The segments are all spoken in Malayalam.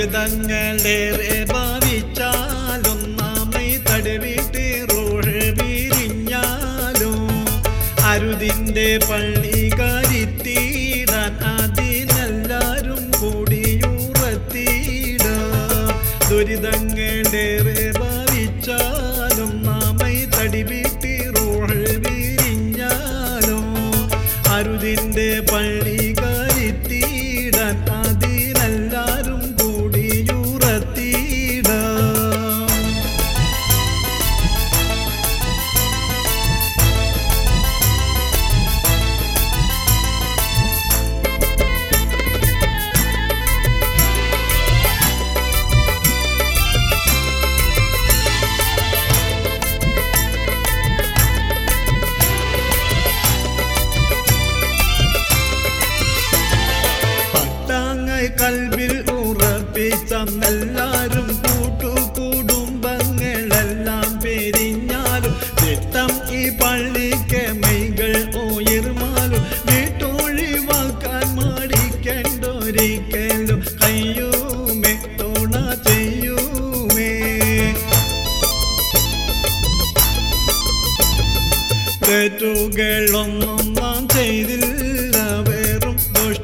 ദുരിതങ്ങളേറെ ഭാവിച്ചാലും നാമൈ തടവിട്ട് റോഡ് പിരിഞ്ഞാലും അരുതിൻ്റെ പള്ളി കരിത്തിടാൻ അതിനെല്ലാരും കൂടിയുറത്തിടാം ദുരിതങ്ങളേറെ ഭാവിച്ചാലും നാമൈ തടിവിട്ട് റോഡ് പിരിഞ്ഞാലും അരുതിൻ്റെ പള്ളി കരിത്തിടാൻ അതിനെല്ലാരും കൂടിയുറത്തിടാം പട്ടാങ്ങ് കൽവിൽ ഉറപ്പിച്ചെല്ലാരും കൂട്ടുകുടുംബങ്ങളെല്ലാം പെരിഞ്ഞാലും തിട്ടം ഈ പള്ളിക്ക് മെയ്കൾ ഉയർമാലും വീട്ടൊഴിവാക്കാൻ മടിക്കണ്ടൊരിക്കലും കയ്യൂമേ തോണ ചെയ്യൂമേ തെറ്റുകളൊന്നും നാം ചെയ്തില്ല വെറും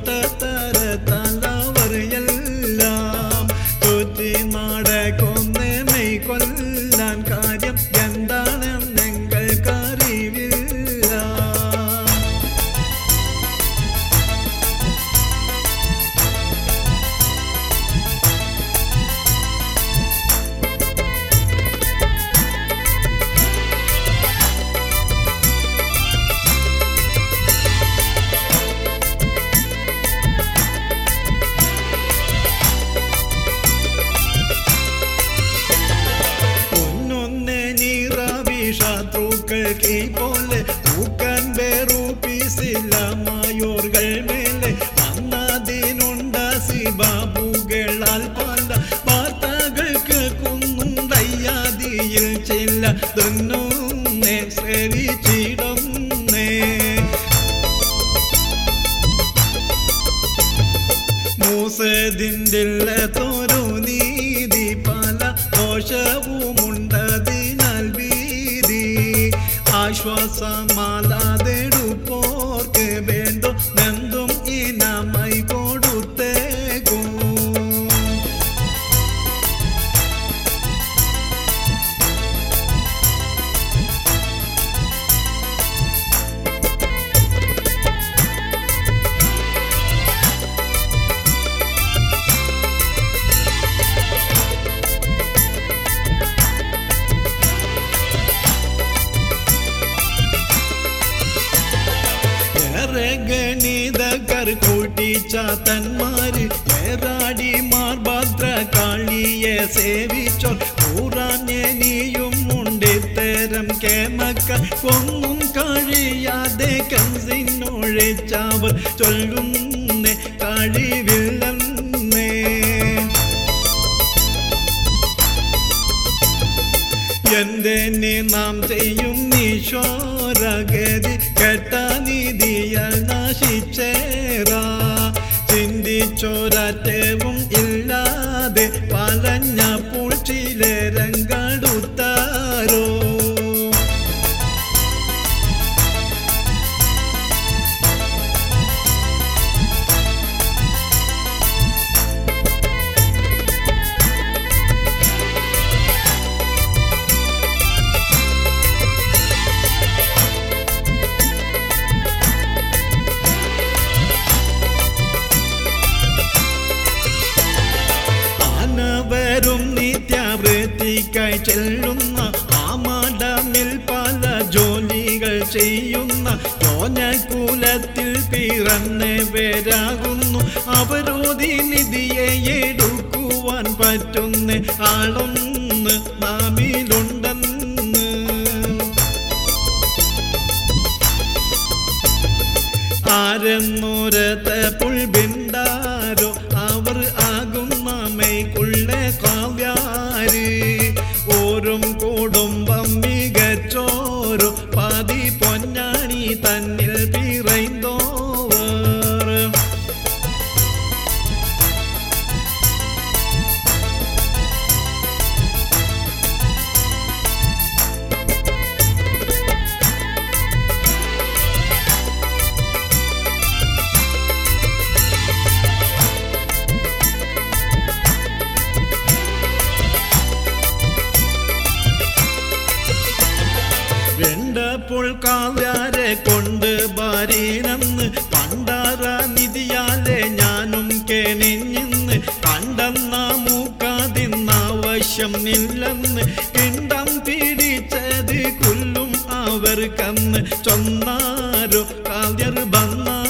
ദുഷ്ടതരത്തലവറിയെല്ലാം ചുറ്റി നടക്കൊന്ന് മെയ് കൊല്ലാൻ കാര്യം എന്താണെന്ന് ഞങ്ങൾക്കറിവില്ല പൊന്നൊന്നെ നീറാവി ശത്രുക്കൾക്ക് പോലെ പൂക്കാൻ വേറൂപ്പിസില്ലമായോർകൾ മേലെ വന്നതിനുണ്ട സിബാബുകളാൽ പല വാർത്തകൾക്ക് കുന്നുണ്ടയ്യാതിയിൽ ചില തൊന്നൂന്നെ ശ്രവിച്ചിടുന്നേ മൂസതിൻ്റെ തോരു നീതി പല ദോഷവുമുണ്ടതിനാൽ വീതി ആശ്വാസമാലാതെടുപ്പോർക്ക് വേണ്ടോ എന്തും ഇനമായി കൊടുത്തേക്കും ഏറെ ഗണിതകർ കൂട്ടിച്ചാത്തന്മാര് ഏറാടിമാർ ഭദ്രകാളിയെ സേവിച്ചോർ കൂറാഞ്ഞെനിയും ഉണ്ടിത്തരം കേമക്ക ഒന്നും കഴിയാതെ കംസിനൊഴിച്ചവർ ചൊല്ലുന്നേ കഴിവില്ലെന്നേ എന്തെന്നെ നാം ചെയ്യും നീശോരഗതി കെട്ട നീതിയാൽ നാശിച്ചേറാ ചിന്തിച്ചോരറ്റവും ഇല്ലാതെ പലഞ്ഞപ്പോൾ ചിലരങ്കടുത്താരോ ആനവരും നിത്യവൃത്തിക്കായി ചെല്ലുന്ന ആമാടമിൽ പല ജോലികൾ ചെയ്യുന്ന യോനകുലത്തിൽ പിറന്നവരാകുന്നു അവരോധി നിധിയെ എടുക്കുവാൻ പറ്റുന്ന ആളൊന്ന് നാമിലുണ്ടെന്ന് ആരെന്നൊരത്ത പുൽബിന്ദാരോ അവർ ആകുന്ന മെയ്ക്കുള്ള കാവ്യാര് ഓരും കുടുംബം മികച്ചോരോ പതി പൊന്നാണി തന്നിൽ പിറൈന്തോവർ കണ്ടപ്പോൾ കാവ്യാരെ കൊണ്ട് ഭാര്യനെന്ന് പണ്ടാറ നിധിയാലെ ഞാനും കെണിഞ്ഞിന്ന് കണ്ടെന്ന മൂക്കാതിന്നാവശ്യം നില്ലെന്ന് കിണ്ടം പിടിച്ചത് കൊല്ലും അവർക്കന്ന് ചൊന്നാരോ കാവ്യർ വന്നാരോ